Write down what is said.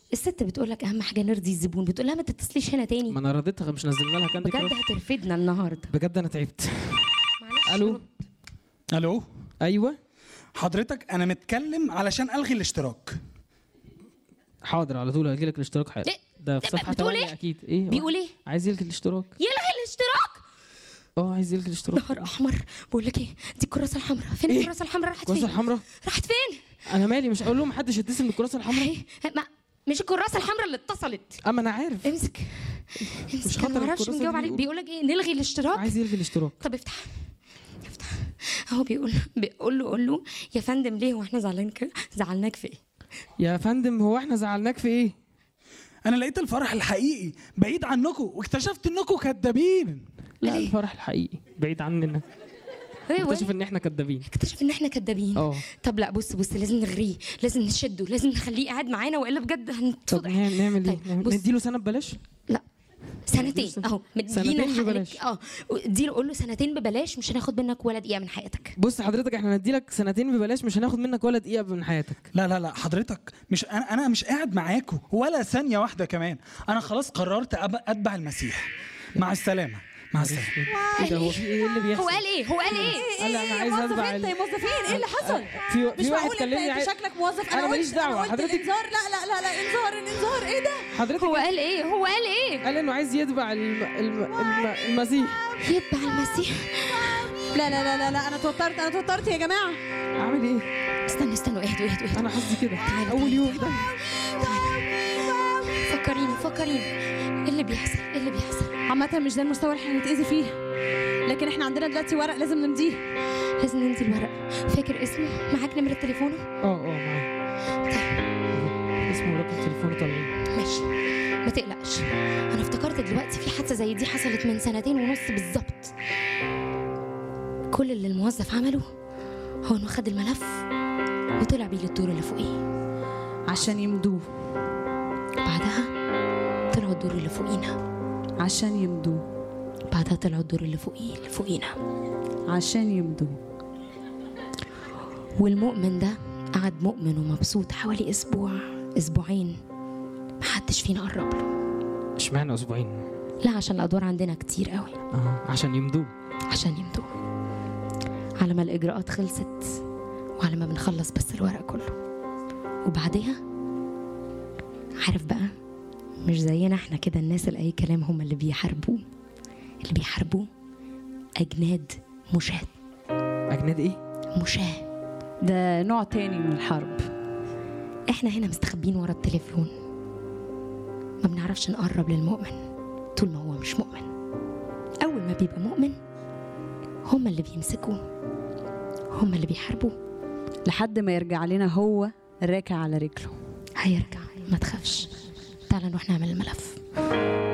الست بتقول لك اهم حاجه نرضي الزبون بتقول لها ما تتصليش هنا تاني ما انا رضيتها مش نزلنا لها كاندي بجد كراش هترفدنا النهارده بجد انا تعبت معلش الو الو ايوه حضرتك انا متكلم علشان الغي الاشتراك حاضر على طول هجي لك الاشتراك حالا ليه؟ ده في طب صفحه بتقول 8 إيه؟ اكيد ايه بيقول ايه عايز يلغي الاشتراك يلغي الاشتراك اه عايز يلغي الاشتراك نهار احمر بقول لك ايه دي الكراسه الحمراء فين إيه؟ الكراسه الحمراء راحت الكراسه فين الحمراء راحت فين انا مالي مش اقول لهم محدش يتصل من الكراسه الحمراء ايه ما مش الكراسه الحمراء اللي اتصلت اما انا عارف امسك مش امسك خطر انا ما اعرفش الكراسة نجاوب دي عليك بيقول. بيقول لك ايه نلغي الاشتراك عايز يلغي الاشتراك طب افتح افتح اهو بيقول بيقول له قول له يا فندم ليه واحنا زعلانين كده زعلناك في ايه يا فندم هو احنا زعلناك في ايه انا لقيت الفرح الحقيقي بعيد عنكم واكتشفت انكم كدابين لا ليه؟ الفرح الحقيقي بعيد عننا ايوه اكتشف ان احنا كدابين اكتشف ان احنا كدابين اه طب لا بص بص لازم نغريه لازم نشده لازم نخليه قاعد معانا والا بجد طب هنتفضح نعمل نعمل ايه طيب، نعمل- بص. نديله سنه ببلاش لا سنتين سنة- اهو مدينا سنتين الحق ببلاش. لك. اه اديله قول له سنتين ببلاش مش هناخد منك ولا دقيقه من حياتك بص حضرتك احنا هنديلك سنتين ببلاش مش هناخد منك ولا دقيقه من حياتك لا لا لا حضرتك مش انا انا مش قاعد معاكم ولا ثانيه واحده كمان انا خلاص قررت أب- اتبع المسيح مع السلامه مع السلامه ايه ده هو في ايه اللي بيحصل هو قال ايه هو قال ايه قال لي انا عايز موظف اتبع انت يا ال- موظفين ايه اللي حصل؟ في مش في واحد معقول انت, كلمني انت عايز- شكلك موظف أنا قلت- ماليش دعوة، قلت حضرتك- الانذار لا لا لا لا الانذار الانذار ايه ده؟ حضرتك هو قال ايه هو قال ايه قال انه عايز يتبع الم... الم... الم... المسيح يتبع المسيح لا لا لا لا, لا انا توترت انا توترت يا جماعه اعمل ايه استنى استنى اهدوا اهدوا اهدوا انا حظي كده تعالي، اول تعالي، يوم ده فكريني فكريني ايه اللي بيحصل ايه اللي بيحصل عامة مش ده المستوى اللي احنا هنتأذي فيه لكن احنا عندنا دلوقتي ورق لازم نمضيه لازم ننزل الورق فاكر اسمه معاك نمرة تليفونه اه اه معايا اسمه ورقم تليفونه طالعين ماشي ما تقلقش انا افتكرت دلوقتي في حادثه زي دي حصلت من سنتين ونص بالظبط كل اللي الموظف عمله هو انه خد الملف وطلع بيه للدور اللي فوقيه عشان يمضوه بعدها طلعوا الدور اللي فوقينا عشان يمضوه بعدها طلعوا الدور اللي فوقيه اللي فوقينا عشان يمضوه والمؤمن ده قعد مؤمن ومبسوط حوالي اسبوع اسبوعين محدش فينا قرب له اشمعنى اسبوعين لا عشان الادوار عندنا كتير قوي اه عشان يمضوه عشان يمضوا على ما الإجراءات خلصت وعلى ما بنخلص بس الورق كله وبعدها عارف بقى مش زينا احنا كده الناس اللي أي كلام هم اللي بيحاربوه اللي بيحاربوه أجناد مشاة اجناد ايه مشاة ده نوع تاني من الحرب احنا هنا مستخبين ورا التليفون ما بنعرفش نقرب للمؤمن طول ما هو مش مؤمن أول ما بيبقى مؤمن هم اللي بيمسكوه هم اللي بيحاربوه لحد ما يرجع لنا هو راكع على رجله هيرجع ما تخافش تعال نروح نعمل الملف